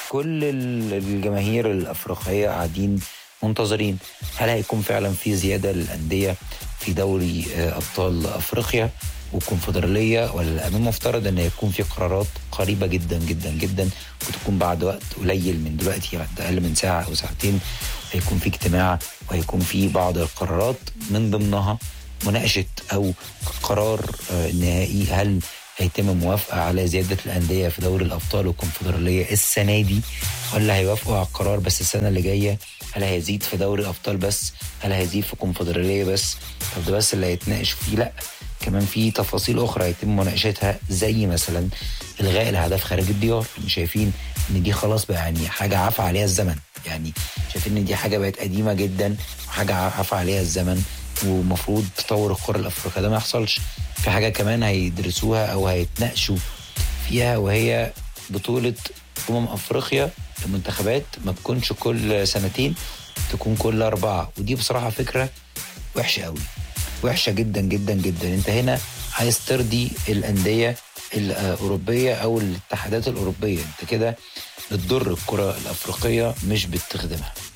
كل الجماهير الافريقيه قاعدين منتظرين هل هيكون فعلا في زياده للانديه في دوري ابطال افريقيا والكونفدراليه ولا من المفترض ان يكون في قرارات قريبه جدا جدا جدا وتكون بعد وقت قليل من دلوقتي بعد اقل من ساعه او ساعتين هيكون في اجتماع وهيكون في بعض القرارات من ضمنها مناقشه او قرار نهائي هل هيتم موافقه على زياده الانديه في دوري الابطال والكونفدراليه السنه دي ولا هيوافقوا على القرار بس السنه اللي جايه هل هيزيد في دوري الابطال بس هل هيزيد في الكونفدراليه بس طب ده بس اللي هيتناقش فيه لا كمان في تفاصيل اخرى هيتم مناقشتها زي مثلا الغاء الاهداف خارج الديار شايفين ان دي خلاص بقى يعني حاجه عفى عليها الزمن يعني شايفين ان دي حاجه بقت قديمه جدا وحاجه عفى عليها الزمن ومفروض تطور الكره الافريقيه ده ما يحصلش في حاجه كمان هيدرسوها او هيتناقشوا فيها وهي بطوله امم افريقيا المنتخبات ما تكونش كل سنتين تكون كل اربعه ودي بصراحه فكره وحشه قوي وحشه جدا جدا جدا انت هنا عايز ترضي الانديه الاوروبيه او الاتحادات الاوروبيه انت كده بتضر الكره الافريقيه مش بتخدمها